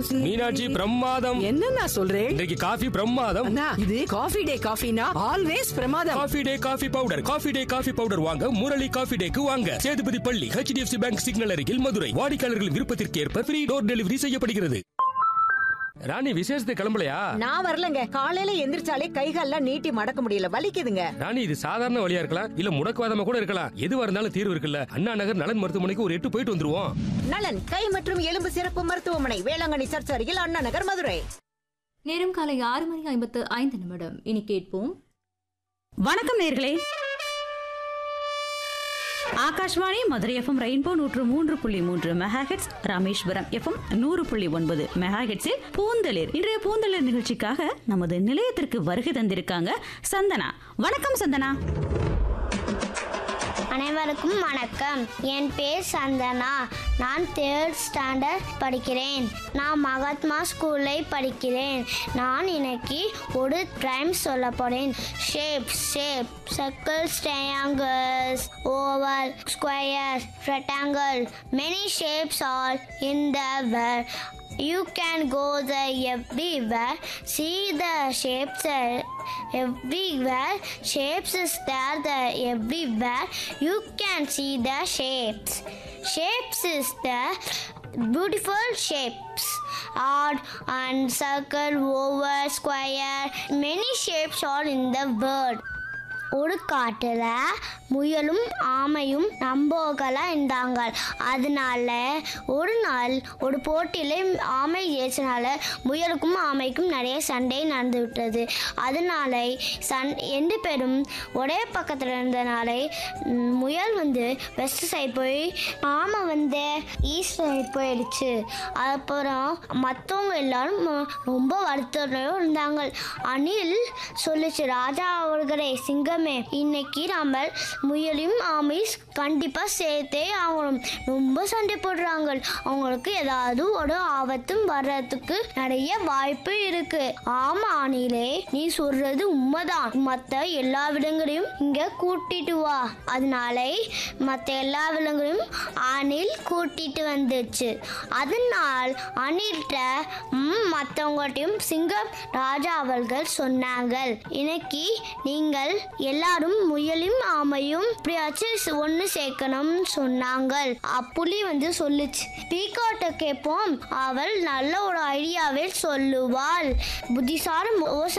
Juicy Meenakshi பிரமாதம் என்னண்ணா சொல்றேன் இன்றைக்கு காஃபி பிரமாதம் அண்ணா இது காஃபி டே காஃபினா ஆல்வேஸ் பிரமாதம் coffee day coffee powder coffee day coffee powder வாங்க முரளி காஃபி டேக்கு வாங்க சேதுபதி பள்ளி ஹெச்டிஎஃப்சி பேங்க் சிக்னல் அருகில் மதுரை வாடிக்கையாளர்கள் விருப்பத்திற்கு ஏற்ப ஃப்ரீ டோர் டெலிவரி செய்யப்படுகிறது ராணி விசேஷத்துக்கு கிளம்பலையா நான் வரலங்க காலையில எந்திரிச்சாலே கைகால்லாம் நீட்டி மடக்க முடியல வலிக்குதுங்க ராணி இது சாதாரண வழியா இருக்கலாம் இல்ல முடக்குவாதமா கூட இருக்கலாம் எதுவா இருந்தாலும் தீர்வு இருக்குல்ல அண்ணா நகர் நலன் மருத்துவமனைக்கு ஒரு எட்டு போயிட்டு வந்துருவோம் நலன் கை மற்றும் எலும்பு சிறப்பு மருத்துவமனை வேளாங்கண்ணி சர்ச் அருகில் அண்ணா நகர் மதுரை நேரம் காலை ஆறு மணி ஐம்பத்து ஐந்து நிமிடம் இனி கேட்போம் வணக்கம் நேர்களே ஆகாஷ்வாணி மதுரை எஃப்எம் ரெயின்போ நூற்று மூன்று புள்ளி மூன்று மெகாஹெட்ஸ் ராமேஸ்வரம் எஃப்எம் நூறு புள்ளி ஒன்பது மெகாஹெட்ஸில் பூந்தளிர் இன்றைய பூந்தளிர் நிகழ்ச்சிக்காக நமது நிலையத்திற்கு வருகை தந்திருக்காங்க சந்தனா வணக்கம் சந்தனா அனைவருக்கும் வணக்கம் என் பேர் சந்தனா நான் தேர்ட் ஸ்டாண்டர்ட் படிக்கிறேன் நான் மகாத்மா ஸ்கூலை படிக்கிறேன் நான் இன்னைக்கு ஒரு டைம் சொல்ல போறேன் shape shape circles triangles oval square rectangle many shapes all in the where You can go the everywhere, see the shapes uh, everywhere. Shapes is there the everywhere. You can see the shapes. Shapes is the beautiful shapes. Odd and circle, oval, square. Many shapes are in the world. ஒரு காட்டுல முயலும் ஆமையும் நம்போகலாம் இருந்தாங்க அதனால ஒரு நாள் ஒரு போட்டியில ஆமை ஜெயிச்சனால முயலுக்கும் ஆமைக்கும் நிறைய சண்டை நடந்து விட்டது அதனால சண் ரெண்டு பேரும் ஒரே பக்கத்தில் இருந்தனால ம், முயல் வந்து வெஸ்ட் சைட் போய் ஆமை வந்து ஈஸ்ட் சைட் போயிடுச்சு அப்புறம் மற்றவங்க எல்லாரும் ம- ரொம்ப வருத்தம் இருந்தாங்க அணில் சொல்லுச்சு ராஜா அவர்களே சிங்கமே இன்னைக்கு நாம முயலையும் ஆமை கண்டிப்பா சேர்த்தே ஆகணும் ரொம்ப சண்டை போடுறாங்க அவங்களுக்கு ஏதாவது ஒரு ஆபத்தும் வர்றதுக்கு நிறைய வாய்ப்பு இருக்கு ஆமா அணிலே நீ சொல்றது உண்மைதான் மத்த எல்லா விலங்குகளையும் இங்க கூட்டிட்டு வா அதனால மத்த எல்லா விலங்குகளையும் அணில் கூட்டிட்டு வந்துச்சு அதனால் அணில்கிட்ட ம், மத்தவங்கள்ட்டையும் சிங்கம் ராஜா அவர்கள் சொன்னாங்க இன்னைக்கு நீங்கள் எல்லாரும் முயலும் ஆமையும் இப்படியாச்சும் ஒன்று சேர்க்கணும்னு சொன்னாங்க அப்புலி வந்து சொல்லுச்சு பீக்காட்ட கேட்போம் அவள் நல்ல ஒரு ஐடியாவே சொல்லுவாள் புத்திசாரம் யோசனை